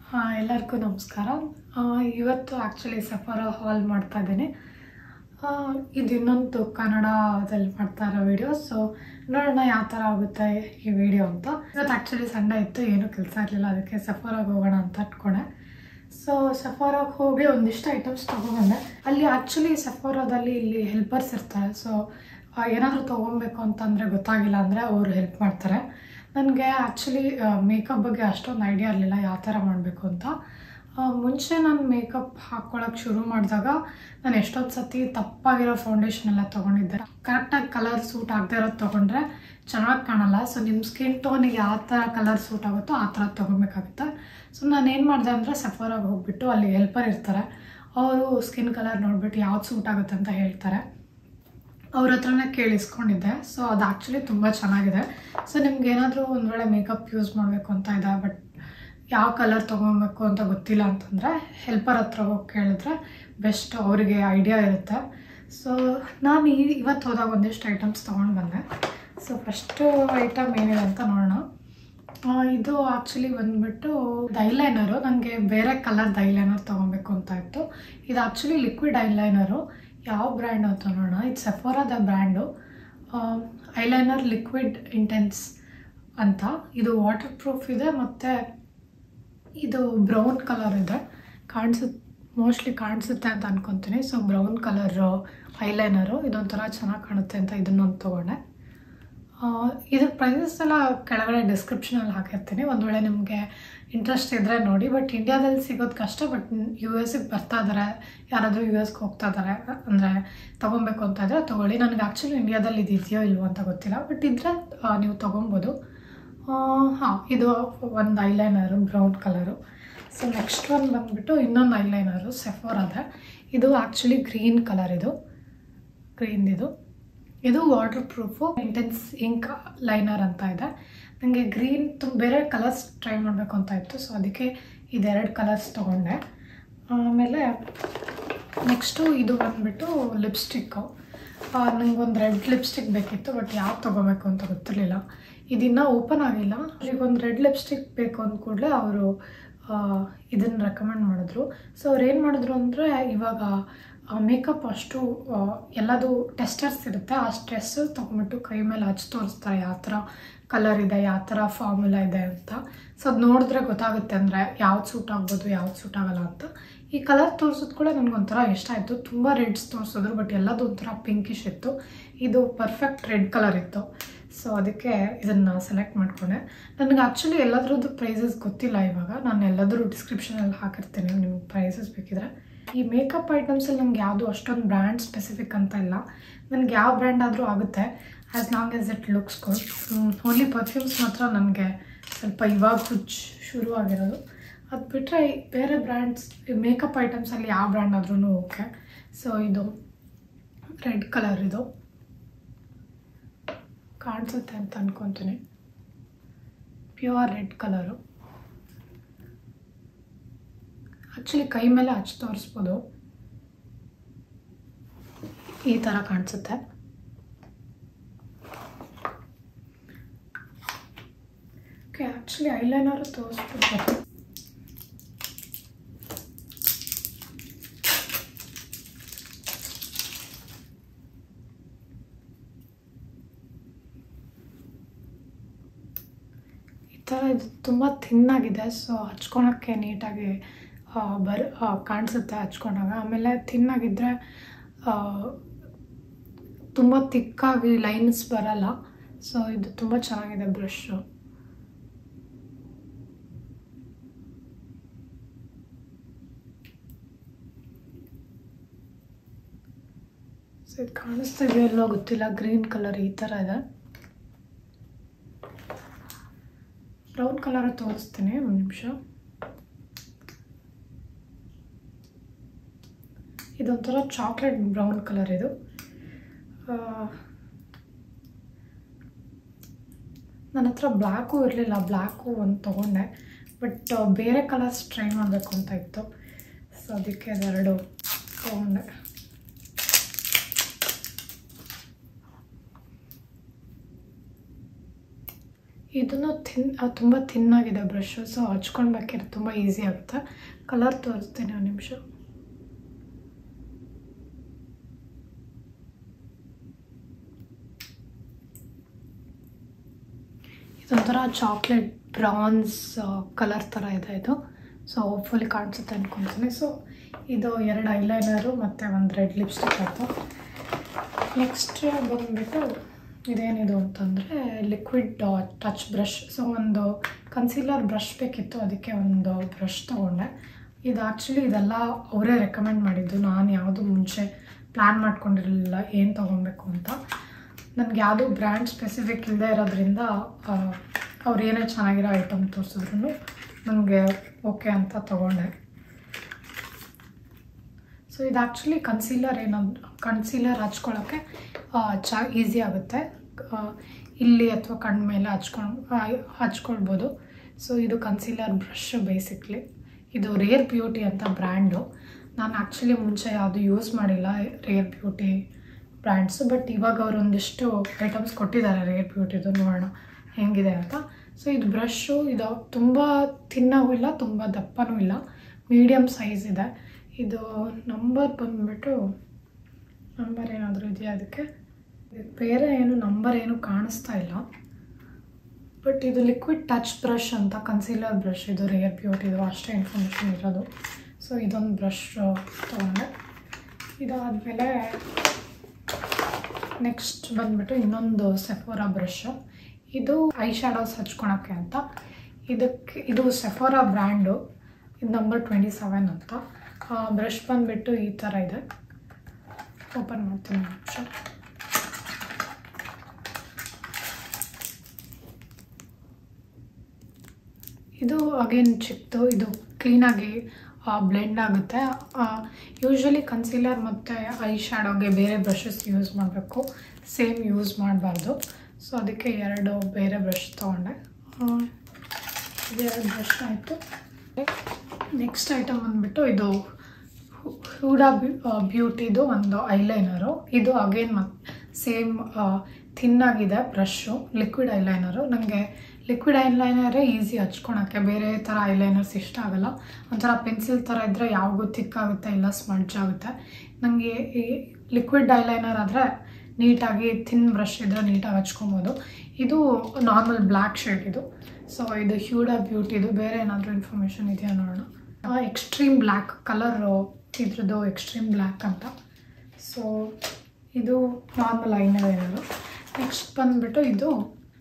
ಹಾಂ ಎಲ್ಲರಿಗೂ ನಮಸ್ಕಾರ ಆ, ಇವತ್ತು ಆ್ಯಕ್ಚುಲಿ ಸಫಾರ ಹಾಲ್ ಮಾಡ್ತಾ ಇದ್ದೀನಿ ಆ, ಇದು ಇನ್ನೊಂದು ಕನ್ನಡದಲ್ಲಿ ಮಾಡ್ತಾ ಇರೋ ವಿಡಿಯೋ ಸೊ ನೋಡೋಣ ಯಾವ ಥರ ಆಗುತ್ತೆ ಈ ವಿಡಿಯೋ ಅಂತ ಇವತ್ತು ಆ್ಯಕ್ಚುಲಿ ಸಂಡೇ ಇತ್ತು ಏನೂ ಕೆಲಸ ಇರಲಿಲ್ಲ ಅದಕ್ಕೆ ಸಫಾರಾಗಿ ಹೋಗೋಣ ಅಂತ ಇಟ್ಕೊಂಡೆ ಸೊ ಸಫಾರಾಗಿ ಹೋಗಿ ಒಂದಿಷ್ಟು ಐಟಮ್ಸ್ ತೊಗೊಬಂದೆ ಅಲ್ಲಿ ಆ್ಯಕ್ಚುಲಿ ಸಫಾರಾದಲ್ಲಿ ಇಲ್ಲಿ ಹೆಲ್ಪರ್ಸ್ ಇರ್ತಾರೆ ಸೊ ಏನಾದರೂ ತೊಗೊಬೇಕು ಅಂತಂದರೆ ಗೊತ್ತಾಗಿಲ್ಲ ಅಂದರೆ ಅವರು ಹೆಲ್ಪ್ ಮಾಡ್ತಾರೆ ನನಗೆ ಆ್ಯಕ್ಚುಲಿ ಮೇಕಪ್ ಬಗ್ಗೆ ಅಷ್ಟೊಂದು ಐಡಿಯಾ ಇರಲಿಲ್ಲ ಯಾವ ಥರ ಮಾಡಬೇಕು ಅಂತ ಆ, ಮುಂಚೆ ನಾನು ಮೇಕಪ್ ಹಾಕ್ಕೊಳಕ್ಕೆ ಶುರು ಮಾಡಿದಾಗ ನಾನು ಎಷ್ಟೊಂದು ಸತಿ ತಪ್ಪಾಗಿರೋ ಫೌಂಡೇಶನ್ ಎಲ್ಲ ತೊಗೊಂಡಿದ್ದೆ ಕರೆಕ್ಟಾಗಿ ಕಲರ್ ಸೂಟ್ ಆಗದೆ ಇರೋದು ತೊಗೊಂಡ್ರೆ ಚೆನ್ನಾಗಿ ಕಾಣಲ್ಲ ಸೊ ನಿಮ್ಮ ಸ್ಕಿನ್ ಟೋನಿಗೆ ಯಾವ ಥರ ಕಲರ್ ಸೂಟ್ ಆಗುತ್ತೋ ಆ ಥರ ತೊಗೊಬೇಕಾಗುತ್ತೆ ಸೊ ನಾನು ಏನು ಮಾಡಿದೆ ಅಂದರೆ ಸಫಾರಾಗಿ ಹೋಗ್ಬಿಟ್ಟು ಅಲ್ಲಿ ಹೆಲ್ಪರ್ ಇರ್ತಾರೆ ಅವರು ಸ್ಕಿನ್ ಕಲರ್ ನೋಡಿಬಿಟ್ಟು ಯಾವ್ದು ಸೂಟ್ ಆಗುತ್ತೆ ಅಂತ ಹೇಳ್ತಾರೆ ಅವ್ರ ಹತ್ರನೇ ಕೇಳಿಸ್ಕೊಂಡಿದ್ದೆ ಸೊ ಅದು ಆ್ಯಕ್ಚುಲಿ ತುಂಬ ಚೆನ್ನಾಗಿದೆ ಸೊ ನಿಮ್ಗೆ ಏನಾದರೂ ಒಂದು ವೇಳೆ ಮೇಕಪ್ ಯೂಸ್ ಮಾಡಬೇಕು ಅಂತ ಇದೆ ಬಟ್ ಯಾವ ಕಲರ್ ತೊಗೊಬೇಕು ಅಂತ ಗೊತ್ತಿಲ್ಲ ಅಂತಂದರೆ ಹೆಲ್ಪರ್ ಹತ್ರ ಹೋಗಿ ಕೇಳಿದ್ರೆ ಬೆಸ್ಟ್ ಅವರಿಗೆ ಐಡಿಯಾ ಇರುತ್ತೆ ಸೊ ನಾನು ಈ ಇವತ್ತು ಹೋದಾಗ ಒಂದಿಷ್ಟು ಐಟಮ್ಸ್ ತೊಗೊಂಡು ಬಂದೆ ಸೊ ಫಸ್ಟು ಐಟಮ್ ಏನಿದೆ ಅಂತ ನೋಡೋಣ ಆ, ಇದು ಆ್ಯಕ್ಚುಲಿ ಬಂದ್ಬಿಟ್ಟು ಐಲೈನರು ನನಗೆ ಬೇರೆ ಕಲರ್ದು ಐಲೈನರ್ ತೊಗೊಬೇಕು ಅಂತ ಇತ್ತು ಇದು ಆ್ಯಕ್ಚುಲಿ ಲಿಕ್ವಿಡ್ ಐಲೈನರು ಯಾವ ಬ್ರ್ಯಾಂಡ್ ಅಂತ ನೋಡೋಣ ಇದು ಸೆಫೋರಾದ ಬ್ರ್ಯಾಂಡು ಐಲೈನರ್ ಲಿಕ್ವಿಡ್ ಇಂಟೆನ್ಸ್ ಅಂತ ಇದು ವಾಟರ್ ಪ್ರೂಫ್ ಇದೆ ಮತ್ತು ಇದು ಬ್ರೌನ್ ಕಲರ್ ಇದೆ ಕಾಣಿಸುತ್ತೆ ಮೋಸ್ಟ್ಲಿ ಕಾಣಿಸುತ್ತೆ ಅಂತ ಅನ್ಕೊತೀನಿ ಸೊ ಬ್ರೌನ್ ಕಲರು ಐಲೈನರು ಇದೊಂಥರ ಚೆನ್ನಾಗಿ ಕಾಣುತ್ತೆ ಅಂತ ಇದನ್ನೊಂದು ತೊಗೊಂಡೆ ಆ, ಇದ್ರ ಪ್ರೈಸಸ್ ಎಲ್ಲ ಕೆಳಗಡೆ ಡಿಸ್ಕ್ರಿಪ್ಷನಲ್ಲಿ ಹಾಕಿರ್ತೀನಿ ಒಂದು ವೇಳೆ ನಿಮಗೆ ಇಂಟ್ರೆಸ್ಟ್ ಇದ್ದರೆ ನೋಡಿ ಬಟ್ ಇಂಡಿಯಾದಲ್ಲಿ ಸಿಗೋದು ಕಷ್ಟ ಬಟ್ ಯು ಎಸ್ಗೆ ಬರ್ತಾ ಇದ್ದಾರೆ ಯಾರಾದರೂ ಯು ಎಸ್ಗೆ ಹೋಗ್ತಾ ಇದ್ದಾರೆ ಅಂದರೆ ತೊಗೊಬೇಕು ಅಂತ ಇದ್ದರೆ ತೊಗೊಳ್ಳಿ ನನಗೆ ಆ್ಯಕ್ಚುಲಿ ಇಂಡಿಯಾದಲ್ಲಿ ಇದು ಇದೆಯೋ ಇಲ್ವೋ ಅಂತ ಗೊತ್ತಿಲ್ಲ ಬಟ್ ಇದ್ದರೆ ನೀವು ತೊಗೊಬೋದು ಹಾಂ ಇದು ಒಂದು eyeliner brown colour so next one ಬಂದುಬಿಟ್ಟು ಇನ್ನೊಂದು ಐಲೈನರು ಸೆಫೋರ್ ಅದೇ ಇದು ಆ್ಯಕ್ಚುಲಿ ಗ್ರೀನ್ ಕಲರ್ ಇದು ಗ್ರೀನ್ ಇದು ಇದು waterproof intense ink liner ಅಂತ ಇದೆ ನನಗೆ ಗ್ರೀನ್ ತುಂಬ ಬೇರೆ ಕಲರ್ಸ್ ಟ್ರೈ ಮಾಡಬೇಕು ಅಂತ ಇತ್ತು ಸೊ ಅದಕ್ಕೆ ಇದೆರಡು ಕಲರ್ಸ್ ತೊಗೊಂಡೆ ಆಮೇಲೆ ನೆಕ್ಸ್ಟು ಇದು ಬಂದುಬಿಟ್ಟು ಲಿಪ್ಸ್ಟಿಕ್ಕು ನನಗೊಂದು ರೆಡ್ ಲಿಪ್ಸ್ಟಿಕ್ ಬೇಕಿತ್ತು ಬಟ್ ಯಾವ್ದು ತೊಗೋಬೇಕು ಅಂತ ಗೊತ್ತಿರಲಿಲ್ಲ ಇದಿನ್ನೂ ಓಪನ್ ಆಗಿಲ್ಲ ಈಗ ಒಂದು ರೆಡ್ ಲಿಪ್ಸ್ಟಿಕ್ ಬೇಕು ಅಂದ ಕೂಡಲೇ ಅವರು ಇದನ್ನು ರೆಕಮೆಂಡ್ ಮಾಡಿದ್ರು ಸೊ ಅವ್ರು ಏನು ಮಾಡಿದ್ರು ಅಂದರೆ ಇವಾಗ ಮೇಕಪ್ ಅಷ್ಟು ಆ, ಎಲ್ಲದು ಟೆಸ್ಟರ್ಸ್ ಇರುತ್ತೆ ಆ ಟೆಸ್ಟರ್ಸ್ ತೊಗೊಂಬಿಟ್ಟು ಕೈ ಮೇಲೆ ಹಚ್ಚಿ ತೋರಿಸ್ತಾರೆ ಯಾವ ಥರ ಕಲರ್ ಇದೆ ಯಾವ ಥರ ಫಾರ್ಮುಲಾ ಇದೆ ಅಂತ ಸೊ ಅದು ನೋಡಿದ್ರೆ ಗೊತ್ತಾಗುತ್ತೆ ಅಂದರೆ ಯಾವ್ದು ಸೂಟ್ ಆಗ್ಬೋದು ಯಾವ್ದು ಸೂಟ್ ಆಗಲ್ಲ ಅಂತ ಈ ಕಲರ್ ತೋರಿಸೋದು ಕೂಡ ನನಗೊಂಥರ ಇಷ್ಟ ಆಯಿತು ತುಂಬ ರೆಡ್ಸ್ ತೋರಿಸಿದ್ರು ಬಟ್ ಎಲ್ಲದು ಒಂಥರ ಪಿಂಕಿಶ್ ಇತ್ತು ಇದು ಪರ್ಫೆಕ್ಟ್ ರೆಡ್ ಕಲರ್ ಇತ್ತು ಸೊ ಅದಕ್ಕೆ ಇದನ್ನು ಸೆಲೆಕ್ಟ್ ಮಾಡಿಕೊಂಡೆ ನನಗೆ ಆ್ಯಕ್ಚುಲಿ ಎಲ್ಲದ್ರದ್ದು ಪ್ರೈಸಸ್ ಗೊತ್ತಿಲ್ಲ ಇವಾಗ ನಾನು ಎಲ್ಲದರೂ ಡಿಸ್ಕ್ರಿಪ್ಷನಲ್ಲಿ ಹಾಕಿರ್ತೀನಿ ನಿಮ್ಗೆ ಪ್ರೈಸಸ್ ಬೇಕಿದ್ರೆ ಈ ಮೇಕಪ್ ಐಟಮ್ಸಲ್ಲಿ ನನಗೆ ಯಾವುದು ಅಷ್ಟೊಂದು ಬ್ರ್ಯಾಂಡ್ ಸ್ಪೆಸಿಫಿಕ್ ಅಂತ ಇಲ್ಲ ನನಗೆ ಯಾವ ಬ್ರ್ಯಾಂಡ್ ಆದರೂ ಆಗುತ್ತೆ as long as it looks good only perfumes ಮಾತ್ರ ನನಗೆ ಸ್ವಲ್ಪ ಇವಾಗ ಹುಚ್ಚು ಶುರು ಆಗಿರೋದು ಅದು ಬಿಟ್ಟರೆ ಬೇರೆ ಬ್ರ್ಯಾಂಡ್ಸ್ ಮೇಕಪ್ ಐಟಮ್ಸಲ್ಲಿ ಯಾವ ಬ್ರ್ಯಾಂಡ್ ಆದ್ರೂ ಓಕೆ ಸೊ ಇದು ರೆಡ್ ಕಲರ್ ಇದು ಕಾಣಿಸುತ್ತೆ ಅಂತ ಅನ್ಕೊತೀನಿ ಪ್ಯೂರ್ ರೆಡ್ ಕಲರು ಆ್ಯಕ್ಚುಲಿ ಕೈ ಮೇಲೆ ಹಚ್ಚಿ ತೋರಿಸ್ಬೋದು ಈ ಥರ ಕಾಣಿಸುತ್ತೆ ಓಕೆ ಆ್ಯಕ್ಚುಲಿ ಐಲೈನರು ತೋರಿಸ್ಬೋದು ಈ ಥರ ಇದು ತುಂಬ ಥಿನ್ನಾಗಿದೆ ಸೊ ಹಚ್ಕೊಳಕ್ಕೆ ನೀಟಾಗಿ ಆ, ಬರ್ ಆ, ಕಾಣಿಸುತ್ತೆ ಹಚ್ಕೊಂಡಾಗ ಆಮೇಲೆ ಥಿನ್ನಾಗಿದ್ದರೆ ತುಂಬ ತಿಕ್ಕಾಗಿ ಲೈನ್ಸ್ ಬರಲ್ಲ ಸೊ ಇದು ತುಂಬ ಚೆನ್ನಾಗಿದೆ ಬ್ರಷು ಸೊ ಇದು ಕಾಣಿಸ್ತಾ ಇದೆಯಲ್ಲೋ ಗೊತ್ತಿಲ್ಲ ಗ್ರೀನ್ ಕಲರ್ ಈ ಥರ ಇದೆ ಬ್ರೌನ್ ಕಲರ್ ತೋರಿಸ್ತೀನಿ ಒಂದು ನಿಮಿಷ ಇದೊಂಥರ ಚಾಕ್ಲೇಟ್ ಬ್ರೌನ್ ಕಲರ್ ಇದು ನನ್ನ ಹತ್ರ ಬ್ಲ್ಯಾಕು ಇರಲಿಲ್ಲ ಬ್ಲ್ಯಾಕು ಒಂದು ತೊಗೊಂಡೆ ಬಟ್ ಬೇರೆ ಕಲರ್ಸ್ ಟ್ರೈ ಮಾಡಬೇಕು ಅಂತ ಇತ್ತು ಸೊ ಅದಕ್ಕೆ ಅದೆರಡು ತೊಗೊಂಡೆ ಇದನ್ನು ಥಿನ್ ತುಂಬ ಥಿನ್ನಾಗಿದೆ ಬ್ರಷು ಸೊ ಹಚ್ಕೊಳ್ಬೇಕಾದ್ರೆ ತುಂಬ ಈಸಿ ಆಗುತ್ತೆ ಕಲರ್ ತೋರಿಸ್ತೀನಿ ಒಂದು ನಿಮಿಷ ಇದೊಂಥರ ಚಾಕ್ಲೇಟ್ ಬ್ರಾನ್ಸ್ ಕಲರ್ ಥರ ಇದೆ ಇದು ಸೊ ಹೋಪ್ಫುಲಿ ಕಾಣಿಸುತ್ತೆ ಅನ್ಕೊತೀನಿ ಸೊ ಇದು ಎರಡು ಐಲೈನರು ಮತ್ತು ಒಂದು ರೆಡ್ ಲಿಪ್ಸ್ಟಿಕ್ ಆಯಿತು ನೆಕ್ಸ್ಟ್ ಬಂದುಬಿಟ್ಟು ಇದೇನಿದು ಅಂತಂದರೆ ಲಿಕ್ವಿಡ್ ಟಚ್ ಬ್ರಷ್ ಸೊ ಒಂದು ಕನ್ಸೀಲರ್ ಬ್ರಷ್ ಬೇಕಿತ್ತು ಅದಕ್ಕೆ ಒಂದು ಬ್ರಷ್ ತೊಗೊಂಡೆ ಇದು ಆ್ಯಕ್ಚುಲಿ ಇದೆಲ್ಲ ಅವರೇ ರೆಕಮೆಂಡ್ ಮಾಡಿದ್ದು ನಾನು ಯಾವುದು ಮುಂಚೆ ಪ್ಲ್ಯಾನ್ ಮಾಡ್ಕೊಂಡಿರಲಿಲ್ಲ ಏನು ತೊಗೊಬೇಕು ಅಂತ ನನಗೆ ಯಾವುದೂ ಬ್ರ್ಯಾಂಡ್ ಸ್ಪೆಸಿಫಿಕ್ ಇಲ್ಲದೆ ಇರೋದ್ರಿಂದ ಅವ್ರು ಏನೇ ಚೆನ್ನಾಗಿರೋ ಐಟಮ್ ತೋರಿಸಿದ್ರು ನನಗೆ ಓಕೆ ಅಂತ ತೊಗೊಂಡೆ ಸೊ ಇದು ಆ್ಯಕ್ಚುಲಿ ಕನ್ಸೀಲರ್ ಏನಂದ್ರೆ ಕನ್ಸೀಲರ್ ಹಚ್ಕೊಳ್ಳೋಕ್ಕೆ ಚಾ ಈಸಿ ಆಗುತ್ತೆ ಆ, ಇಲ್ಲಿ ಅಥವಾ ಕಣ್ಣು ಮೇಲೆ ಹಚ್ಕೊಂಡು ಹಚ್ಕೊಳ್ಬೋದು ಸೊ ಇದು ಕನ್ಸೀಲರ್ ಬ್ರಷ್ ಬೇಸಿಕ್ಲಿ ಇದು ರೇರ್ ಬ್ಯೂಟಿ ಅಂತ ಬ್ರ್ಯಾಂಡು ನಾನು ಆ್ಯಕ್ಚುಲಿ ಮುಂಚೆ ಯಾವುದು ಯೂಸ್ ಮಾಡಿಲ್ಲ ರೇರ್ ಬ್ಯೂಟಿ ಬ್ರ್ಯಾಂಡ್ಸು ಬಟ್ ಇವಾಗ ಅವರು ಒಂದಿಷ್ಟು ಐಟಮ್ಸ್ ಕೊಟ್ಟಿದ್ದಾರೆ ರೇರ್ ಬ್ಯೂಟಿದು ನೋಡೋಣ ಹೆಂಗಿದೆ ಅಂತ ಸೊ ಇದು ಬ್ರಷು ಇದು ತುಂಬ ತಿನ್ನವೂ ಇಲ್ಲ ತುಂಬ ದಪ್ಪನೂ ಇಲ್ಲ ಮೀಡಿಯಮ್ ಸೈಜ್ ಇದೆ ಇದು ನಂಬರ್ ಬಂದುಬಿಟ್ಟು ನಂಬರ್ ಏನಾದರೂ ಇದೆಯಾ ಅದಕ್ಕೆ ಬೇರೆ ಏನು ನಂಬರ್ ಏನು ಕಾಣಿಸ್ತಾ ಇಲ್ಲ ಬಟ್ ಇದು ಲಿಕ್ವಿಡ್ ಟಚ್ ಬ್ರಷ್ ಅಂತ ಕನ್ಸೀಲರ್ ಬ್ರಷ್ ಇದು ರೇರ್ ಬ್ಯೂಟಿದು ಅಷ್ಟೇ ಇನ್ಫಾರ್ಮೇಷನ್ ಇರೋದು ಸೊ ಇದೊಂದು ಬ್ರಷ್ ತೊಗೊಂಡೆ ಇದಾದಮೇಲೆ ನೆಕ್ಸ್ಟ್ ಬಂದ್ಬಿಟ್ಟು ಇನ್ನೊಂದು ಸೆಫೋರಾ ಬ್ರಷ್ ಇದು ಐ ಶ್ಯಾಡೋಸ್ ಹಚ್ಕೊಳಕ್ಕೆ ಅಂತ ಇದಕ್ಕೆ ಇದು ಸೆಫೋರಾ ಬ್ರ್ಯಾಂಡು ಇದು ನಂಬರ್ ಟ್ವೆಂಟಿ ಸೆವೆನ್ ಅಂತ ಬ್ರಷ್ ಬಂದುಬಿಟ್ಟು ಈ ಥರ ಇದೆ ಓಪನ್ ಮಾಡ್ತೀನಿ ನಿಮಿಷ ಇದು ಅಗೇನ್ ಚಿಕ್ಕದು ಇದು ಕ್ಲೀನಾಗಿ ಬ್ಲೆಂಡ್ ಆಗುತ್ತೆ ಯೂಶ್ವಲಿ ಕನ್ಸೀಲರ್ ಮತ್ತು ಐ ಶ್ಯಾಡೋಗೆ ಬೇರೆ ಬ್ರಷಸ್ ಯೂಸ್ ಮಾಡಬೇಕು ಸೇಮ್ ಯೂಸ್ ಮಾಡಬಾರ್ದು ಸೊ ಅದಕ್ಕೆ ಎರಡು ಬೇರೆ ಬ್ರಷ್ ತೊಗೊಂಡೆ ಇದೆರಡು ಬ್ರಷ್ ಆಯಿತು ನೆಕ್ಸ್ಟ್ ಐಟಮ್ ಬಂದುಬಿಟ್ಟು ಇದು ಹೂಡಾ ಬ್ಯೂಟಿದು ಒಂದು ಐಲೈನರು ಇದು ಅಗೇನ್ ಮತ್ತು ಸೇಮ್ ಥಿನ್ನಾಗಿದೆ ಬ್ರಷು ಲಿಕ್ವಿಡ್ ಐಲೈನರು ನನಗೆ ಲಿಕ್ವಿಡ್ ಐಲೈನರೇ ಈಸಿ ಹಚ್ಕೊಳಕ್ಕೆ ಬೇರೆ ಥರ ಐಲೈನರ್ಸ್ ಇಷ್ಟ ಆಗಲ್ಲ ಒಂಥರ ಪೆನ್ಸಿಲ್ ಥರ ಇದ್ದರೆ ಯಾವಾಗೂ ತಿಕ್ಕಾಗುತ್ತೆ ಇಲ್ಲ ಸ್ಮಡ್ಜ್ ಆಗುತ್ತೆ ನನಗೆ ಈ ಲಿಕ್ವಿಡ್ ಐಲೈನರ್ ಆದರೆ ನೀಟಾಗಿ ಥಿನ್ ಬ್ರಷ್ ಇದ್ದರೆ ನೀಟಾಗಿ ಹಚ್ಕೊಬೋದು ಇದು ನಾರ್ಮಲ್ ಬ್ಲ್ಯಾಕ್ ಶೇಡ್ ಇದು ಸೊ ಇದು ಹ್ಯೂಡಾ ಬ್ಯೂಟಿದು ಬೇರೆ ಏನಾದರೂ ಇನ್ಫಾರ್ಮೇಷನ್ ಇದೆಯಾ ನೋಡೋಣ ಎಕ್ಸ್ಟ್ರೀಮ್ ಬ್ಲ್ಯಾಕ್ ಕಲರು ಇದ್ರದ್ದು ಎಕ್ಸ್ಟ್ರೀಮ್ ಬ್ಲ್ಯಾಕ್ ಅಂತ ಸೊ ಇದು ನಾರ್ಮಲ್ ಐನೈನರು ನೆಕ್ಸ್ಟ್ ಬಂದುಬಿಟ್ಟು ಇದು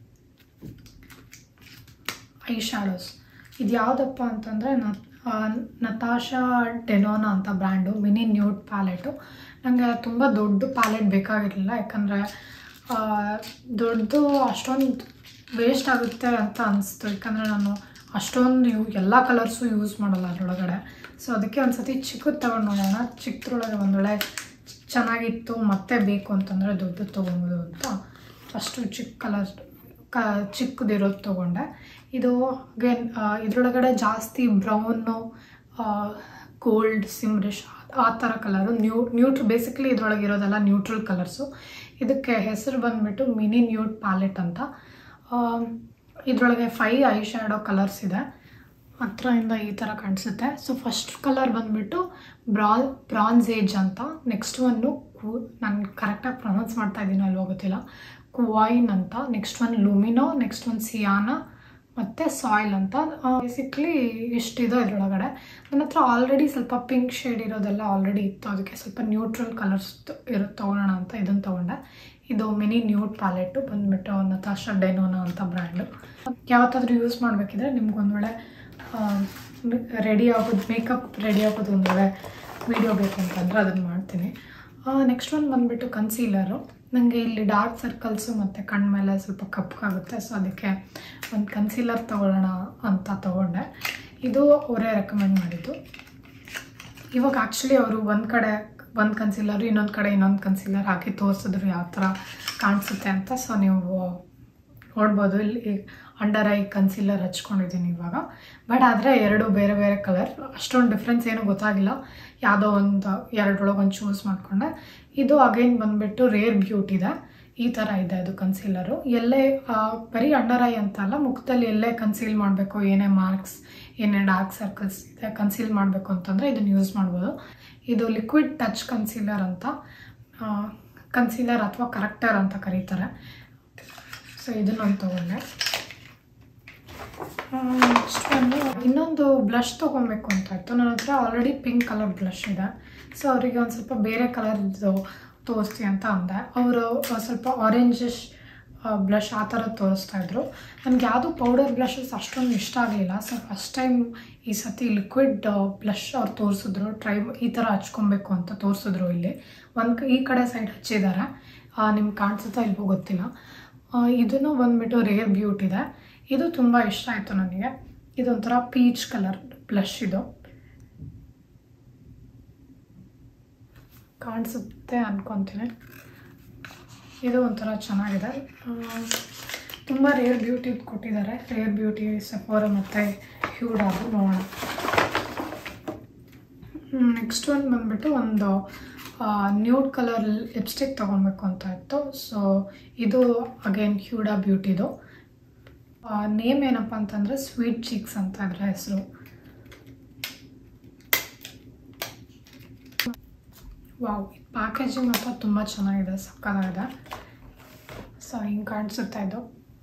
ಐ ಶ್ಯಾಡೋಸ್ ಇದು ಯಾವುದಪ್ಪ ಅಂತಂದರೆ ನತಾಶಾ ಡೆನೋನಾ ಅಂತ ಬ್ರ್ಯಾಂಡು ಮಿನಿ ನ್ಯೂಡ್ ಪ್ಯಾಲೆಟು ನನಗೆ ತುಂಬ ದೊಡ್ಡ ಪ್ಯಾಲೆಟ್ ಬೇಕಾಗಿರಲಿಲ್ಲ ಯಾಕಂದರೆ ದೊಡ್ಡದು ಅಷ್ಟೊಂದು ವೇಸ್ಟ್ ಆಗುತ್ತೆ ಅಂತ ಅನಿಸ್ತು ಯಾಕಂದರೆ ನಾನು ಅಷ್ಟೊಂದು ಯೂ ಎಲ್ಲ ಕಲರ್ಸು ಯೂಸ್ ಮಾಡಲ್ಲ ಅದರೊಳಗಡೆ ಸೊ ಅದಕ್ಕೆ ಒಂದು ಸತಿ ಚಿಕ್ಕದು ತಗೊಂಡು ನೋಡೋಣ ಚಿಕ್ಕದ್ರೊಳಗೆ ಒಂದು ವೇಳೆ ಚೆನ್ನಾಗಿತ್ತು ಮತ್ತೆ ಬೇಕು ಅಂತಂದರೆ ದೊಡ್ಡದು ತೊಗೊಬೋದು ಅಂತ ಫಸ್ಟು ಚಿಕ್ಕ ಕಲರ್ ಕ ಚಿಕ್ಕದಿರೋದು ತೊಗೊಂಡೆ ಇದು ಅಗೇನ್ ಇದರೊಳಗಡೆ ಜಾಸ್ತಿ ಬ್ರೌನು ಗೋಲ್ಡ್ ಸಿಮ್ರಿಶ್ ಆ ಥರ ಕಲರು ನ್ಯೂ ನ್ಯೂಟ್ರ್ ಬೇಸಿಕ್ಲಿ ಇದರೊಳಗೆ ಇರೋದೆಲ್ಲ ನ್ಯೂಟ್ರಲ್ ಕಲರ್ಸು ಇದಕ್ಕೆ ಹೆಸರು ಬಂದುಬಿಟ್ಟು ಮಿನಿ ನ್ಯೂಟ್ ಪ್ಯಾಲೆಟ್ ಅಂತ ಇದರೊಳಗೆ ಫೈ ಐ ಶ್ಯಾಡೋ ಕಲರ್ಸ್ ಇದೆ ಹತ್ರದಿಂದ ಈ ಥರ ಕಾಣಿಸುತ್ತೆ ಸೊ ಫಸ್ಟ್ ಕಲರ್ ಬಂದುಬಿಟ್ಟು ಬ್ರಾ ಬ್ರಾನ್ಸ್ ಏಜ್ ಅಂತ ನೆಕ್ಸ್ಟ್ ಒಂದು ಕು ನಾನು ಕರೆಕ್ಟಾಗಿ ಪ್ರೊನೌನ್ಸ್ ಮಾಡ್ತಾ ಇದ್ದೀನೋ ಅಲ್ವೋ ಗೊತ್ತಿಲ್ಲ ಕುವೈನ್ ಅಂತ ನೆಕ್ಸ್ಟ್ ಒನ್ ಲುಮಿನೋ ನೆಕ್ಸ್ಟ್ ಒಂದು ಸಿಯಾನ ಮತ್ತು ಸಾಯಿಲ್ ಅಂತ ಬೇಸಿಕ್ಲಿ ಇಷ್ಟಿದೆ ಇದರೊಳಗಡೆ ನನ್ನ ಹತ್ರ ಆಲ್ರೆಡಿ ಸ್ವಲ್ಪ ಪಿಂಕ್ ಶೇಡ್ ಇರೋದೆಲ್ಲ ಆಲ್ರೆಡಿ ಇತ್ತು ಅದಕ್ಕೆ ಸ್ವಲ್ಪ ನ್ಯೂಟ್ರಲ್ ಕಲರ್ಸ್ ಇರೋ ತೊಗೊಳೋಣ ಅಂತ ಇದನ್ನು ತೊಗೊಂಡೆ ಇದು ಮಿನಿ ನ್ಯೂಟ್ ಪ್ಯಾಲೆಟು ಬಂದುಬಿಟ್ಟು ನತಾಶಾ ಡೆನೋನಾ ಅಂತ ಬ್ರ್ಯಾಂಡು ಯಾವತ್ತಾದರೂ ಯೂಸ್ ಮಾಡಬೇಕಿದ್ರೆ ನಿಮ್ಗೊಂದು ವೇಳೆ ರೆಡಿ ಆಗೋದು ಮೇಕಪ್ ರೆಡಿ ಆಗೋದು ಒಂದು ವೇಳೆ ವೀಡಿಯೋ ಬೇಕು ಅಂತಂದರೆ ಅದನ್ನು ಮಾಡ್ತೀನಿ ನೆಕ್ಸ್ಟ್ ಒನ್ ಬಂದುಬಿಟ್ಟು ಕನ್ಸೀಲರು ನನಗೆ ಇಲ್ಲಿ ಡಾರ್ಕ್ ಸರ್ಕಲ್ಸು ಮತ್ತು ಕಣ್ಣ ಮೇಲೆ ಸ್ವಲ್ಪ ಕಪ್ಪಗಾಗುತ್ತೆ ಸೊ ಅದಕ್ಕೆ ಒಂದು ಕನ್ಸೀಲರ್ ತೊಗೊಳ್ಳೋಣ ಅಂತ ತೊಗೊಂಡೆ ಇದು ಅವರೇ ರೆಕಮೆಂಡ್ ಮಾಡಿದ್ದು ಇವಾಗ ಆ್ಯಕ್ಚುಲಿ ಅವರು ಒಂದು ಕಡೆ ಒಂದು ಕನ್ಸೀಲರ್ ಇನ್ನೊಂದು ಕಡೆ ಇನ್ನೊಂದು ಕನ್ಸೀಲರ್ ಹಾಕಿ ತೋರಿಸಿದ್ರು ಯಾವ ಥರ ಕಾಣಿಸುತ್ತೆ ಅಂತ ಸೊ ನೀವು ನೋಡ್ಬೋದು ಇಲ್ಲಿ ಅಂಡರ್ ಐ ಕನ್ಸೀಲರ್ ಹಚ್ಕೊಂಡಿದ್ದೀನಿ ಇವಾಗ ಬಟ್ ಆದರೆ ಎರಡು ಬೇರೆ ಬೇರೆ ಕಲರ್ ಅಷ್ಟೊಂದು ಡಿಫ್ರೆನ್ಸ್ ಏನೂ ಗೊತ್ತಾಗಿಲ್ಲ ಯಾವುದೋ ಒಂದು ಎರಡರೊಳಗೆ ಒಂದು ಚೂಸ್ ಮಾಡಿಕೊಂಡೆ ಇದು ಅಗೈನ್ ಬಂದುಬಿಟ್ಟು ರೇರ್ ಬ್ಯೂಟಿದೆ ಈ ಥರ ಇದೆ ಅದು ಕನ್ಸೀಲರು ಎಲ್ಲೇ ಆ, ಬರೀ ಅಂಡರ್ ಐ ಅಂತ ಅಲ್ಲ ಮುಖದಲ್ಲಿ ಎಲ್ಲೇ ಕನ್ಸೀಲ್ ಮಾಡಬೇಕು ಏನೇ ಮಾರ್ಕ್ಸ್ ಏನೇ ಡಾರ್ಕ್ ಸರ್ಕಲ್ಸ್ ಇದೆ ಕನ್ಸೀಲ್ ಮಾಡಬೇಕು ಅಂತಂದರೆ ಇದನ್ನು ಯೂಸ್ ಮಾಡ್ಬೋದು ಇದು ಲಿಕ್ವಿಡ್ ಟಚ್ ಕನ್ಸೀಲರ್ ಅಂತ ಕನ್ಸೀಲರ್ ಅಥವಾ ಕರೆಕ್ಟರ್ ಅಂತ ಕರೀತಾರೆ ಸೊ ಇದನ್ನೊಂದು ತೊಗೊಂಡೆ ನೆಕ್ಸ್ಟ್ ಬಂದು ಇನ್ನೊಂದು ಬ್ಲಷ್ ತೊಗೊಬೇಕು ಅಂತ ಇತ್ತು ನನ್ನ ಹತ್ರ ಆಲ್ರೆಡಿ ಪಿಂಕ್ ಕಲರ್ ಬ್ಲಷ್ ಇದೆ ಸೊ ಅವರಿಗೆ ಒಂದು ಸ್ವಲ್ಪ ಬೇರೆ ಕಲರ್ದು ತೋರಿಸ್ತಿ ಅಂತ ಅಂದೆ ಅವರು ಸ್ವಲ್ಪ ಆರೆಂಜಿಶ್ ಬ್ಲಷ್ ಆ ಥರ ತೋರಿಸ್ತಾ ಇದ್ರು ನನಗೆ ಯಾವುದು ಪೌಡರ್ ಬ್ಲಷಸ್ ಅಷ್ಟೊಂದು ಇಷ್ಟ ಆಗಲಿಲ್ಲ ಸೊ ಫಸ್ಟ್ ಟೈಮ್ ಈ ಸತಿ ಲಿಕ್ವಿಡ್ ಬ್ಲಷ್ ಅವ್ರು ತೋರಿಸಿದ್ರು ಟ್ರೈ ಈ ಥರ ಹಚ್ಕೊಬೇಕು ಅಂತ ತೋರಿಸಿದ್ರು ಇಲ್ಲಿ ಒಂದು ಈ ಕಡೆ ಸೈಡ್ ಹಚ್ಚಿದ್ದಾರೆ ನಿಮ್ಗೆ ಕಾಣಿಸುತ್ತಾ ಇಲ್ವೋ ಗೊತ್ತಿಲ್ಲ ಆ, ಇದನ್ನು ಬಂದ್ಬಿಟ್ಟು ರೇರ್ ಬ್ಯೂಟ್ ಇದೆ ಇದು ತುಂಬ ಇಷ್ಟ ಆಯಿತು ನನಗೆ ಇದೊಂಥರ ಪೀಚ್ ಕಲರ್ ಬ್ಲಷ್ ಇದು ಕಾಣಿಸುತ್ತೆ ಅನ್ಕೊತೀನಿ ಇದು ಒಂಥರ ಚೆನ್ನಾಗಿದೆ ತುಂಬ ರೇರ್ ಬ್ಯೂಟಿ ಕೊಟ್ಟಿದ್ದಾರೆ ರೇರ್ ಬ್ಯೂಟಿ ಸಫೋರ ಮತ್ತು ಹ್ಯೂಡಾದು ನೋಡೋಣ ನೆಕ್ಸ್ಟ್ ಒಂದು ಬಂದ್ಬಿಟ್ಟು ಒಂದು ನ್ಯೂಡ್ ಕಲರ್ ಲಿಪ್ಸ್ಟಿಕ್ ತೊಗೊಬೇಕು ಅಂತ ಇತ್ತು ಸೊ ಇದು ಅಗೇನ್ ಹ್ಯೂಡಾ ಬ್ಯೂಟಿದು ನೇಮ್ ಏನಪ್ಪ ಅಂತಂದರೆ ಸ್ವೀಟ್ ಚೀಕ್ಸ್ ಅಂತ ಅದರ ಹೆಸರು ವಾವ್ ಪ್ಯಾಕೇಜಿಂಗ್ ಮಾತ್ರ ತುಂಬ ಚೆನ್ನಾಗಿದೆ ಸಕ್ಕತ್ತಾಗಿದೆ ಸೊ ಹಿಂಗೆ ಕಾಣಿಸುತ್ತೆ ಇದು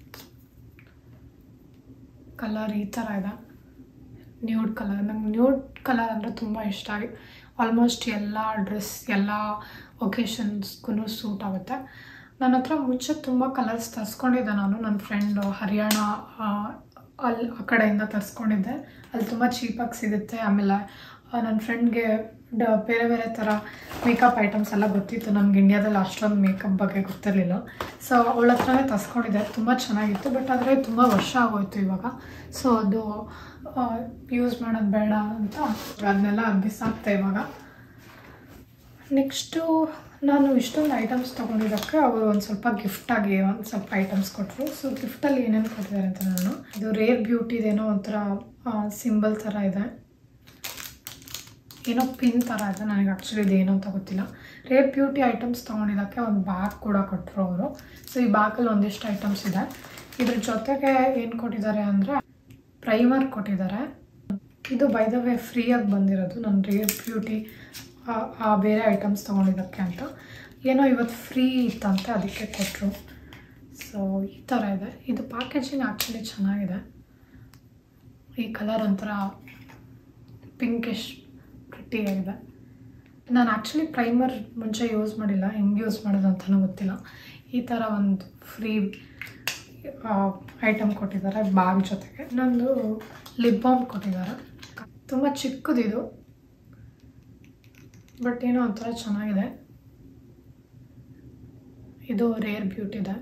ಕಲರ್ ಈ ಥರ ಇದೆ ನ್ಯೂಡ್ ಕಲರ್ ನಂಗೆ ನ್ಯೂಡ್ ಕಲರ್ ಅಂದರೆ ತುಂಬ ಇಷ್ಟ ಆಗಿ ಆಲ್ಮೋಸ್ಟ್ ಎಲ್ಲ ಡ್ರೆಸ್ ಎಲ್ಲ ಒಕೇಶನ್ಸ್ಗೂ ಸೂಟ್ ಆಗುತ್ತೆ ನನ್ನ ಹತ್ರ ಮುಂಚೆ ತುಂಬ ಕಲರ್ಸ್ ತರಿಸ್ಕೊಂಡಿದ್ದೆ ನಾನು ನನ್ನ ಫ್ರೆಂಡ್ ಹರಿಯಾಣ ಆ, ಅಲ್ಲಿ ಆ ಕಡೆಯಿಂದ ತರಿಸ್ಕೊಂಡಿದ್ದೆ ಅಲ್ಲಿ ತುಂಬ ಚೀಪಾಗಿ ಸಿಗುತ್ತೆ ಆಮೇಲೆ ಆ, ನನ್ನ ಫ್ರೆಂಡ್ಗೆ ಡ ಬೇರೆ ಬೇರೆ ಥರ ಮೇಕಪ್ ಐಟಮ್ಸ್ ಎಲ್ಲ ಗೊತ್ತಿತ್ತು ನಮ್ಗೆ ಇಂಡಿಯಾದಲ್ಲಿ ಅಷ್ಟೊಂದು ಮೇಕಪ್ ಬಗ್ಗೆ ಗೊತ್ತಿರಲಿಲ್ಲ ಸೊ ಅವಳ ಹತ್ರನೇ ತರಿಸ್ಕೊಂಡಿದ್ದೆ ತುಂಬ ಚೆನ್ನಾಗಿತ್ತು ಬಟ್ ಆದರೆ ತುಂಬ ವರ್ಷ ಆಗೋಯ್ತು ಇವಾಗ ಸೊ ಅದು ಯೂಸ್ ಮಾಡೋದು ಬೇಡ ಅಂತ ಅದನ್ನೆಲ್ಲ ಬಿಸಾಕ್ತೆ ಇವಾಗ ನೆಕ್ಸ್ಟು ನಾನು ಇಷ್ಟೊಂದು ಐಟಮ್ಸ್ ತೊಗೊಂಡಿದ್ದಕ್ಕೆ ಅವರು ಒಂದು ಸ್ವಲ್ಪ ಗಿಫ್ಟಾಗಿ ಒಂದು ಸ್ವಲ್ಪ ಐಟಮ್ಸ್ ಕೊಟ್ಟರು ಸೊ ಗಿಫ್ಟಲ್ಲಿ ಏನೇನು ಕೊಟ್ಟಿದ್ದಾರೆ ಅಂತ ನಾನು ಇದು ರೇರ್ ಬ್ಯೂಟಿದೇನೋ ಒಂಥರ ಸಿಂಬಲ್ ಥರ ಇದೆ ಏನೋ ಪಿನ್ ಥರ ಇದೆ ನನಗೆ ಆ್ಯಕ್ಚುಲಿ ಇದು ಏನು ಅಂತ ಗೊತ್ತಿಲ್ಲ ರೇರ್ ಬ್ಯೂಟಿ ಐಟಮ್ಸ್ ತೊಗೊಂಡಿದ್ದಕ್ಕೆ ಒಂದು ಬ್ಯಾಗ್ ಕೂಡ ಕೊಟ್ಟರು ಅವರು ಸೊ ಈ ಬ್ಯಾಗಲ್ಲಿ ಒಂದಿಷ್ಟು ಐಟಮ್ಸ್ ಇದೆ ಇದ್ರ ಜೊತೆಗೆ ಏನು ಕೊಟ್ಟಿದ್ದಾರೆ ಅಂದರೆ ಪ್ರೈಮರ್ ಕೊಟ್ಟಿದ್ದಾರೆ ಇದು ಬೈ ದ ವೇ ಫ್ರೀಯಾಗಿ ಬಂದಿರೋದು ನನ್ನ ರೇರ್ ಬ್ಯೂಟಿ ಆ ಬೇರೆ ಐಟಮ್ಸ್ ತೊಗೊಂಡಿದ್ದಕ್ಕೆ ಅಂತ ಏನೋ ಇವತ್ತು ಫ್ರೀ ಇತ್ತಂತೆ ಅದಕ್ಕೆ ಕೊಟ್ಟರು ಸೊ ಈ ಥರ ಇದೆ ಇದು ಪ್ಯಾಕೇಜಿಂಗ್ ಆ್ಯಕ್ಚುಲಿ ಚೆನ್ನಾಗಿದೆ ಈ ಕಲರ್ ಒಂಥರ ಪಿಂಕಿಶ್ ಪ್ರಿಟ್ಟಿಯಾಗಿದೆ ನಾನು ಆ್ಯಕ್ಚುಲಿ ಪ್ರೈಮರ್ ಮುಂಚೆ ಯೂಸ್ ಮಾಡಿಲ್ಲ ಹೆಂಗೆ ಯೂಸ್ ಮಾಡೋದು ಅಂತಲೂ ಗೊತ್ತಿಲ್ಲ ಈ ಥರ ಒಂದು ಫ್ರೀ ಐಟಮ್ ಕೊಟ್ಟಿದ್ದಾರೆ ಬ್ಯಾಗ್ ಜೊತೆಗೆ ಇನ್ನೊಂದು ಲಿಪ್ ಬಾಮ್ ಕೊಟ್ಟಿದ್ದಾರೆ ತುಂಬ ಚಿಕ್ಕದಿದು ಬಟ್ ಏನೋ ಒಂಥರ ಚೆನ್ನಾಗಿದೆ ಇದು ರೇರ್ ಬ್ಯೂಟಿದೆ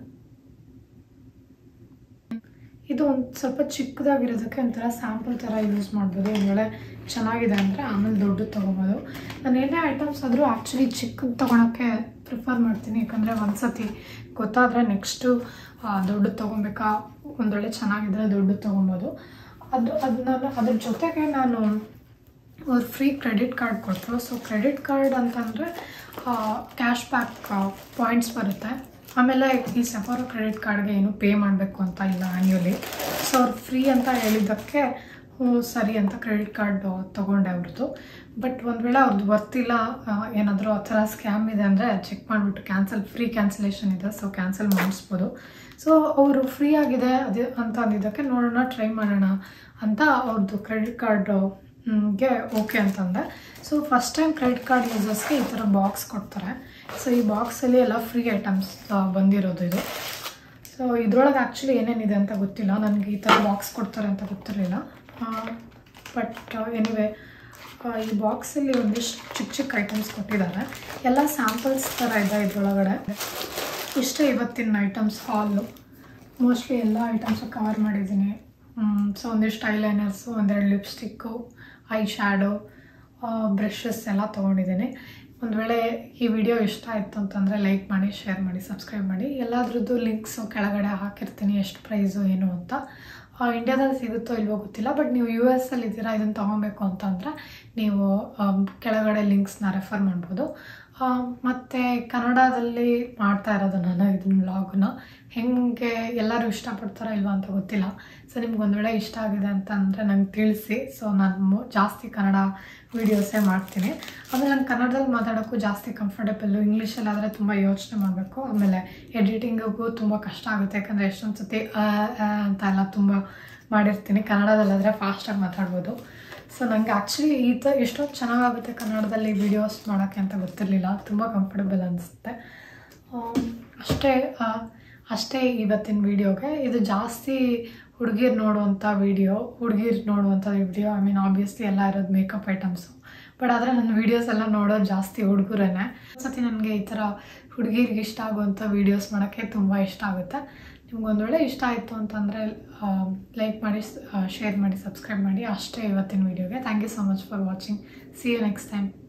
ಇದು ಒಂದು ಸ್ವಲ್ಪ ಚಿಕ್ಕದಾಗಿರೋದಕ್ಕೆ ಒಂಥರ ಸ್ಯಾಂಪಲ್ ಥರ ಯೂಸ್ ಮಾಡ್ಬೋದು ಒಂದು ವೇಳೆ ಚೆನ್ನಾಗಿದೆ ಅಂದರೆ ಆಮೇಲೆ ದೊಡ್ಡದು ತೊಗೊಬೋದು ನಾನು ಏನೇ ಐಟಮ್ಸ್ ಆದರೂ ಆ್ಯಕ್ಚುಲಿ ಚಿಕ್ಕದು ತೊಗೊಳಕ್ಕೆ ಪ್ರಿಫರ್ ಮಾಡ್ತೀನಿ ಯಾಕಂದರೆ ಒಂದ್ಸತಿ ಗೊತ್ತಾದರೆ ನೆಕ್ಸ್ಟು ದೊಡ್ಡದು ತೊಗೊಬೇಕಾ ಒಂದೊಳ್ಳೆ ಚೆನ್ನಾಗಿದ್ರೆ ದೊಡ್ಡದು ತೊಗೊಬೋದು ಅದು ಅದನ್ನ ಅದ್ರ ಜೊತೆಗೆ ನಾನು ಅವ್ರು ಫ್ರೀ ಕ್ರೆಡಿಟ್ ಕಾರ್ಡ್ ಕೊಟ್ಟರು ಸೊ ಕ್ರೆಡಿಟ್ ಕಾರ್ಡ್ ಅಂತಂದರೆ ಕ್ಯಾಶ್ ಬ್ಯಾಕ್ ಪಾಯಿಂಟ್ಸ್ ಬರುತ್ತೆ ಆಮೇಲೆ ಈ ಸಫಾರೋ ಕ್ರೆಡಿಟ್ ಕಾರ್ಡ್ಗೆ ಏನು ಪೇ ಮಾಡಬೇಕು ಅಂತ ಇಲ್ಲ ಆ್ಯನ್ಯುಲಿ ಸೊ ಅವ್ರು ಫ್ರೀ ಅಂತ ಹೇಳಿದ್ದಕ್ಕೆ ಹ್ಞೂ ಸರಿ ಅಂತ ಕ್ರೆಡಿಟ್ ಕಾರ್ಡ್ ತೊಗೊಂಡೆ ಅವ್ರದ್ದು ಬಟ್ ಒಂದು ವೇಳೆ ಅವ್ರದ್ದು ಬರ್ತಿಲ್ಲ ಏನಾದರೂ ಆ ಥರ ಸ್ಕ್ಯಾಮ್ ಇದೆ ಅಂದರೆ ಚೆಕ್ ಮಾಡಿಬಿಟ್ಟು ಕ್ಯಾನ್ಸಲ್ ಫ್ರೀ ಕ್ಯಾನ್ಸಲೇಷನ್ ಇದೆ ಸೊ ಕ್ಯಾನ್ಸಲ್ ಮಾಡಿಸ್ಬೋದು ಸೊ ಅವರು ಫ್ರೀ ಆಗಿದೆ ಅದೇ ಅಂತ ಅಂದಿದ್ದಕ್ಕೆ ನೋಡೋಣ ಟ್ರೈ ಮಾಡೋಣ ಅಂತ ಅವ್ರದ್ದು ಕ್ರೆಡಿಟ್ ಕಾರ್ಡು ಗೆ ಓಕೆ ಅಂತಂದೆ so first time credit card ಯೂಸರ್ಸ್ಗೆ ಈ ಥರ ಬಾಕ್ಸ್ ಕೊಡ್ತಾರೆ ಸೊ ಈ ಬಾಕ್ಸಲ್ಲಿ ಎಲ್ಲ ಫ್ರೀ ಐಟಮ್ಸ್ ಬಂದಿರೋದು ಇದು ಸೊ ಇದ್ರೊಳಗೆ ಆ್ಯಕ್ಚುಲಿ ಏನೇನಿದೆ ಅಂತ ಗೊತ್ತಿಲ್ಲ ನನಗೆ ಈ ಥರ ಬಾಕ್ಸ್ ಕೊಡ್ತಾರೆ ಅಂತ ಗೊತ್ತಿರಲಿಲ್ಲ ಬಟ್ ಎನಿವೆ ಈ ಬಾಕ್ಸಲ್ಲಿ ಒಂದಿಷ್ಟು ಚಿಕ್ಕ ಚಿಕ್ಕ ಐಟಮ್ಸ್ ಕೊಟ್ಟಿದ್ದಾರೆ ಎಲ್ಲ ಸ್ಯಾಂಪಲ್ಸ್ ಥರ ಇದೆ ಇದ್ರೊಳಗಡೆ ಇಷ್ಟೇ ಇವತ್ತಿನ ಐಟಮ್ಸ್ ಹಾಲು ಮೋಸ್ಟ್ಲಿ ಎಲ್ಲ ಐಟಮ್ಸು ಕವರ್ ಮಾಡಿದ್ದೀನಿ ಸೊ ಒಂದಿಷ್ಟು ಐಲೈನರ್ಸು ಒಂದೆರಡು ಲಿಪ್ಸ್ಟಿಕ್ಕು ಐ ಶ್ಯಾಡೋ ಬ್ರಷಸ್ ಎಲ್ಲ ತೊಗೊಂಡಿದ್ದೀನಿ ಒಂದು ವೇಳೆ ಈ ವಿಡಿಯೋ ಇಷ್ಟ ಆಯಿತು ಅಂತಂದರೆ ಲೈಕ್ ಮಾಡಿ ಶೇರ್ ಮಾಡಿ ಸಬ್ಸ್ಕ್ರೈಬ್ ಮಾಡಿ ಎಲ್ಲದ್ರದ್ದು ಲಿಂಕ್ಸು ಕೆಳಗಡೆ ಹಾಕಿರ್ತೀನಿ ಎಷ್ಟು ಪ್ರೈಸು ಏನು ಅಂತ ಇಂಡಿಯಾದಲ್ಲಿ ಸಿಗುತ್ತೋ ಇಲ್ವೋ ಗೊತ್ತಿಲ್ಲ ಬಟ್ ನೀವು ಯು ಎಸ್ ಅಲ್ಲಿ ಇದ್ದೀರಾ ಇದನ್ನು ತೊಗೊಬೇಕು ಅಂತಂದರೆ ನೀವು ಆಮ್, ಕೆಳಗಡೆ ಲಿಂಕ್ಸ್ನ ರೆಫರ್ ಮಾಡ್ಬೋದು ಮತ್ತು ಕನ್ನಡದಲ್ಲಿ ಮಾಡ್ತಾ ಇರೋದು ನಾನು ಇದನ್ನ ವ್ಲಾಗ್ನ ಹೆಂಗೆ ಎಲ್ಲರೂ ಇಷ್ಟಪಡ್ತಾರೋ ಇಲ್ವಾ ಅಂತ ಗೊತ್ತಿಲ್ಲ ಸೊ ನಿಮ್ಗೆ ಒಂದು ವೇಳೆ ಇಷ್ಟ ಆಗಿದೆ ಅಂತ ಅಂದರೆ ನಂಗೆ ತಿಳಿಸಿ ಸೊ ನಾನು ಮೊ- ಜಾಸ್ತಿ ಕನ್ನಡ ವೀಡಿಯೋಸೇ ಮಾಡ್ತೀನಿ ಆಮೇಲೆ ನಾನು ಕನ್ನಡದಲ್ಲಿ ಮಾತಾಡೋಕ್ಕೂ ಜಾಸ್ತಿ ಕಂಫರ್ಟೇಬಲ್ಲು ಇಂಗ್ಲೀಷಲ್ಲಾದರೆ ತುಂಬ ಯೋಚನೆ ಮಾಡಬೇಕು ಆಮೇಲೆ ಎಡಿಟಿಂಗಿಗೂ ತುಂಬ ಕಷ್ಟ ಆಗುತ್ತೆ ಯಾಕಂದರೆ ಎಷ್ಟೊಂದು ಸತಿ ಆ, ಆ ಅಂತ ಎಲ್ಲ ತುಂಬ ಮಾಡಿರ್ತೀನಿ ಕನ್ನಡದಲ್ಲಾದರೆ ಫಾಸ್ಟಾಗಿ ಮಾತಾಡ್ಬೋದು ಸೊ ನನಗೆ ಆ್ಯಕ್ಚುಲಿ ಈ ಥರ ಎಷ್ಟೊಂದು ಚೆನ್ನಾಗಾಗುತ್ತೆ ಕನ್ನಡದಲ್ಲಿ ವೀಡಿಯೋಸ್ ಮಾಡೋಕ್ಕೆ ಅಂತ ಗೊತ್ತಿರಲಿಲ್ಲ ತುಂಬ ಕಂಫರ್ಟಬಲ್ ಅನಿಸುತ್ತೆ ಅಷ್ಟೇ ಆ, ಅಷ್ಟೇ ಇವತ್ತಿನ ವೀಡಿಯೋಗೆ ಇದು ಜಾಸ್ತಿ ಹುಡುಗಿರು ನೋಡುವಂಥ ವೀಡಿಯೋ ಹುಡುಗಿರು ನೋಡುವಂಥ ವಿಡಿಯೋ ಐ ಮೀನ್ ಆಬ್ವಿಯಸ್ಲಿ ಎಲ್ಲ ಇರೋದು ಮೇಕಪ್ ಐಟಮ್ಸು ಬಟ್ ಆದರೆ ನನ್ನ ವೀಡಿಯೋಸ್ ಎಲ್ಲ ನೋಡೋದು ಜಾಸ್ತಿ ಹುಡುಗರೇನೆ ಸತಿ ನನಗೆ ಈ ಥರ ಹುಡುಗಿರಿಗೆ ಇಷ್ಟ ಆಗುವಂಥ ವೀಡಿಯೋಸ್ ಮಾಡೋಕ್ಕೆ ತುಂಬ ಇಷ್ಟ ಆಗುತ್ತೆ ನಿಮ್ಗೊಂದು ವೇಳೆ ಇಷ್ಟ ಆಯಿತು ಅಂತಂದರೆ ಲೈಕ್ ಮಾಡಿ ಶೇರ್ ಮಾಡಿ ಸಬ್ಸ್ಕ್ರೈಬ್ ಮಾಡಿ ಅಷ್ಟೇ ಇವತ್ತಿನ ವೀಡಿಯೋಗೆ thank you so much for watching see you next time